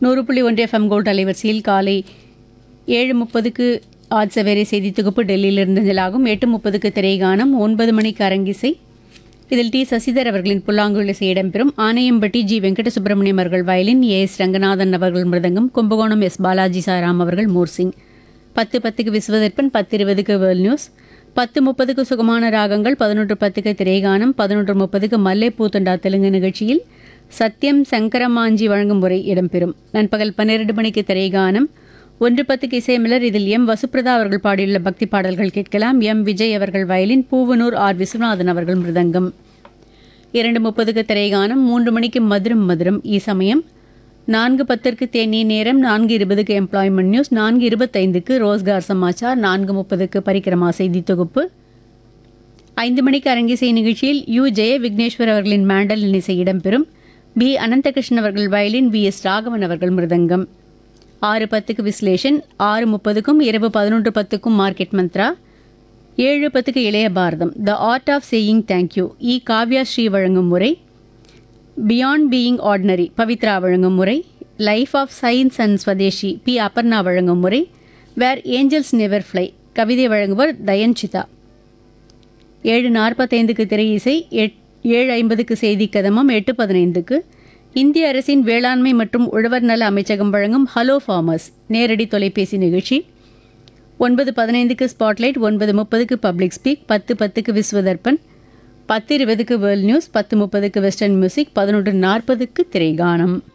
நூறு புள்ளி ஒன்று எஃப்எம் கோல்ட் அலைவரிசையில் காலை ஏழு முப்பதுக்கு ஆட்சவேரை செய்தி தொகுப்பு டெல்லியிலிருந்து நிலாகும் எட்டு முப்பதுக்கு திரைகானம் ஒன்பது மணிக்கு அரங்கிசை இதில் டி சசிதர் அவர்களின் புல்லாங்குழல் இசை இடம்பெறும் ஆனையம்பட்டி ஜி வெங்கட சுப்பிரமணியம் அவர்கள் வயலின் ஏ எஸ் ரங்கநாதன் அவர்கள் மிருதங்கம் கும்பகோணம் எஸ் பாலாஜி சாராம் அவர்கள் மோர்சிங் பத்து பத்துக்கு விஸ்வதர்ப்பன் பத்து இருபதுக்கு வேர்ல்ட் நியூஸ் பத்து முப்பதுக்கு சுகமான ராகங்கள் பதினொன்று பத்துக்கு திரைகானம் பதினொன்று முப்பதுக்கு மல்லைப்பூ தண்டா தெலுங்கு நிகழ்ச்சியில் சத்யம் சங்கரமாஞ்சி வழங்கும் முறை இடம்பெறும் நண்பகல் பன்னிரண்டு மணிக்கு திரைகானம் ஒன்று பத்துக்கு இசையமலர் இதில் எம் வசுப்ரதா அவர்கள் பாடியுள்ள பக்தி பாடல்கள் கேட்கலாம் எம் விஜய் அவர்கள் வயலின் பூவனூர் ஆர் விஸ்வநாதன் அவர்கள் மிருதங்கம் இரண்டு முப்பதுக்கு திரைகானம் மூன்று மணிக்கு மதுரம் மதுரம் ஈ சமயம் நான்கு பத்திற்கு தேநீர் நேரம் நான்கு இருபதுக்கு எம்ப்ளாய்மெண்ட் நியூஸ் நான்கு இருபத்தைந்துக்கு ரோஸ்கார் சமாச்சார் நான்கு முப்பதுக்கு பரிக்கிரமா செய்தி தொகுப்பு ஐந்து மணிக்கு அரங்கிசை நிகழ்ச்சியில் யு ஜெய விக்னேஸ்வர் அவர்களின் மேண்டலின் இசை இடம்பெறும் பி அனந்தகிருஷ்ணன் அவர்கள் வயலின் வி எஸ் ராகவன் அவர்கள் மிருதங்கம் ஆறு பத்துக்கு விஸ்லேஷன் ஆறு முப்பதுக்கும் இரவு பதினொன்று பத்துக்கும் மார்க்கெட் மந்த்ரா ஏழு பத்துக்கு இளைய பாரதம் the art of saying thank you E Kavya Sri வழங்கும் முறை பியாண்ட் பீயிங் ஆர்டினரி பவித்ரா வழங்கும் முறை life of science and Swadeshi P Aparna வழங்கும் முறை வேர் ஏஞ்சல்ஸ் நெவர் ஃப்ளை கவிதை வழங்குவர் தயன்சிதா ஏழு நாற்பத்தைந்துக்கு திரை இசை எட் ஏழு ஐம்பதுக்கு செய்தி கதமம் எட்டு பதினைந்துக்கு இந்திய அரசின் வேளாண்மை மற்றும் உழவர் நல அமைச்சகம் வழங்கும் ஹலோ ஃபார்மர்ஸ் நேரடி தொலைபேசி நிகழ்ச்சி ஒன்பது பதினைந்துக்கு ஸ்பாட்லைட் ஒன்பது முப்பதுக்கு பப்ளிக் ஸ்பீக் பத்து பத்துக்கு விஸ்வதர்ப்பன் பத்து இருபதுக்கு வேர்ல்ட் நியூஸ் பத்து முப்பதுக்கு வெஸ்டர்ன் மியூசிக் பதினொன்று நாற்பதுக்கு திரைகானம்